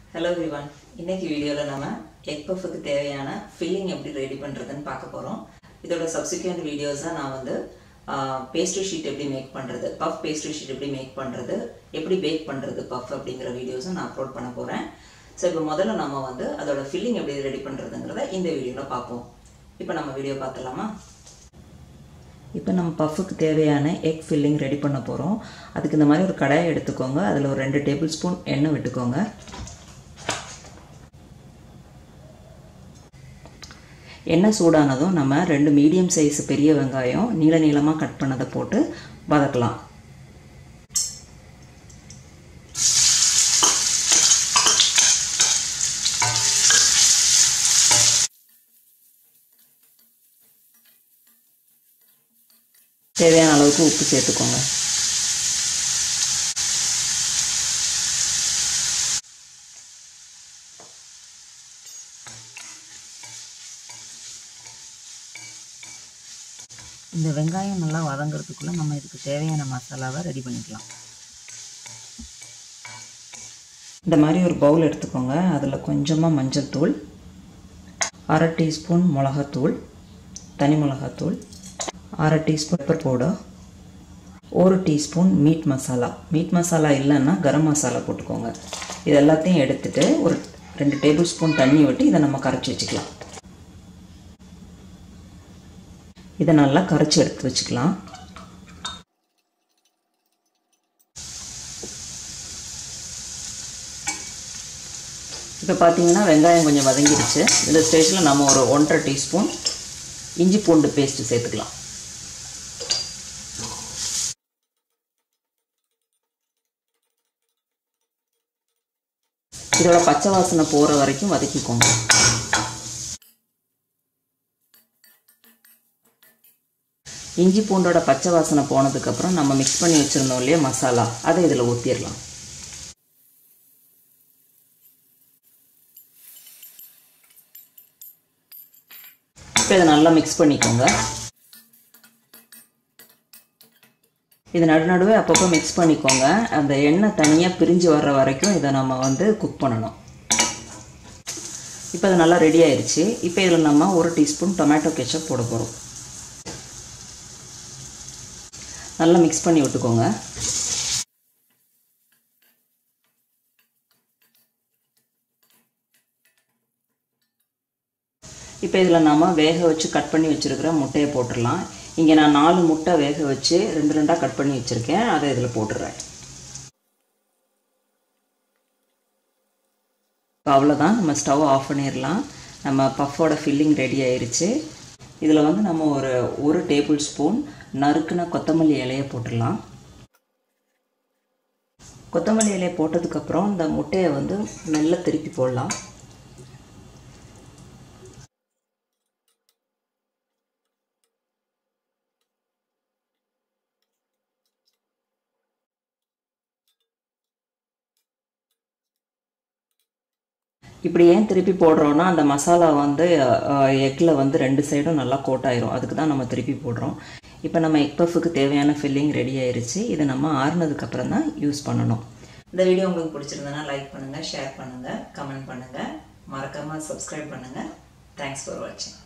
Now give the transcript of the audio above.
hello Vivaan இன்னைக்கு வீடியோவில் நம்ம எக் பஃபுக்கு தேவையான ஃபில்லிங் எப்படி ரெடி பண்ணுறதுன்னு பார்க்க போகிறோம் இதோட சப்சிக்வெண்ட் வீடியோஸாக நான் வந்து பேஸ்ட்ரி ஷீட் எப்படி மேக் பண்ணுறது பஃப் பேஸ்ட்ரி ஷீட் எப்படி மேக் பண்ணுறது எப்படி பேக் பண்ணுறது பஃப் அப்படிங்கிற வீடியோஸும் நான் அப்லோட் பண்ண போகிறேன் ஸோ இப்போ முதல்ல நம்ம வந்து அதோட ஃபில்லிங் எப்படி ரெடி பண்ணுறதுங்கிறத இந்த வீடியோவில் பார்ப்போம் இப்போ நம்ம வீடியோ பார்த்துலாமா இப்போ நம்ம பஃப்புக்கு தேவையான எக் ஃபில்லிங் ரெடி பண்ண போகிறோம் அதுக்கு இந்த மாதிரி ஒரு கடாயை எடுத்துக்கோங்க அதில் ஒரு ரெண்டு டேபிள் ஸ்பூன் எண்ணெய் விட்டுக்கோங்க எண்ணெய் சூடானதும் நம்ம ரெண்டு மீடியம் சைஸ் பெரிய வெங்காயம் நீள நீளமாக கட் பண்ணதை போட்டு வதக்கலாம் தேவையான அளவுக்கு உப்பு சேர்த்துக்கோங்க இந்த வெங்காயம் நல்லா வதங்கிறதுக்குள்ளே நம்ம இதுக்கு தேவையான மசாலாவை ரெடி பண்ணிக்கலாம் இந்த மாதிரி ஒரு பவுல் எடுத்துக்கோங்க அதில் கொஞ்சமாக மஞ்சள் தூள் அரை டீஸ்பூன் மிளகாத்தூள் தனி மிளகாத்தூள் அரை டீஸ்பூன் பெப்பர் பவுடர் ஒரு teaspoon meat masala meat masala இல்லைன்னா கரம் மசாலா போட்டுக்கோங்க இது எல்லாத்தையும் எடுத்துகிட்டு ஒரு ரெண்டு டேபிள் ஸ்பூன் தண்ணி விட்டு இதை நம்ம கரைச்சி வச்சுக்கலாம் இதை நல்லா கரைச்சி எடுத்து வச்சுக்கலாம் இப்போ பார்த்தீங்கன்னா வெங்காயம் கொஞ்சம் வதங்கிடுச்சு இந்த ஸ்டேஜில் நம்ம ஒரு ஒன்றரை டீஸ்பூன் இஞ்சி பூண்டு பேஸ்ட்டு சேர்த்துக்கலாம் இதோட பச்சை வாசனை போகிற வரைக்கும் வதக்கிக்கோங்க இஞ்சி பூண்டோட பச்சை வாசனை போனதுக்கப்புறம் நம்ம மிக்ஸ் பண்ணி வச்சுருந்தோம் இல்லையா மசாலா அதை இதில் ஊற்றிடலாம் இப்போ இதை நல்லா மிக்ஸ் பண்ணிக்கோங்க இது நடு நடுவே அப்பப்போ மிக்ஸ் பண்ணிக்கோங்க அந்த எண்ணெய் தனியாக பிரிஞ்சு வர்ற வரைக்கும் இதை நம்ம வந்து குக் பண்ணணும் இப்போ இது நல்லா ரெடி ஆயிடுச்சு இப்போ இதில் நம்ம ஒரு டீஸ்பூன் டொமேட்டோ கெச்சப் போட போகிறோம் நல்லா மிக்ஸ் பண்ணி விட்டுக்கோங்க இப்போ இதில் நாம் வேக வச்சு கட் பண்ணி வச்சுருக்கிற முட்டையை போட்டுடலாம் இங்கே நான் நாலு முட்டை வேக வச்சு ரெண்டு ரெண்டாக கட் பண்ணி வச்சுருக்கேன் அதை இதில் போட்டுடுறேன் அவ்வளோதான் நம்ம ஸ்டவ் ஆஃப் பண்ணிடலாம் நம்ம பஃபோட ஃபில்லிங் ரெடி ஆயிடுச்சு இதில் வந்து நம்ம ஒரு ஒரு டேபிள் ஸ்பூன் நறுக்குன கொத்தமல்லி இலையை போட்டுடலாம் கொத்தமல்லி இலையை போட்டதுக்கப்புறம் இந்த முட்டையை வந்து மெல்ல திருப்பி போடலாம் இப்படி ஏன் திருப்பி போடுறோன்னா அந்த மசாலா வந்து எக்கில் வந்து ரெண்டு சைடும் நல்லா கோட் ஆயிரும் அதுக்கு தான் நம்ம திருப்பி போடுறோம் இப்போ நம்ம எக் பஃபுக்கு தேவையான ஃபில்லிங் ரெடி ஆயிருச்சு இதை நம்ம ஆறுனதுக்கப்புறம் தான் யூஸ் பண்ணணும் இந்த வீடியோ உங்களுக்கு பிடிச்சிருந்தனா லைக் பண்ணுங்கள் ஷேர் பண்ணுங்கள் கமெண்ட் பண்ணுங்கள் மறக்காமல் சப்ஸ்கிரைப் பண்ணுங்கள் தேங்க்ஸ் ஃபார் வாட்சிங்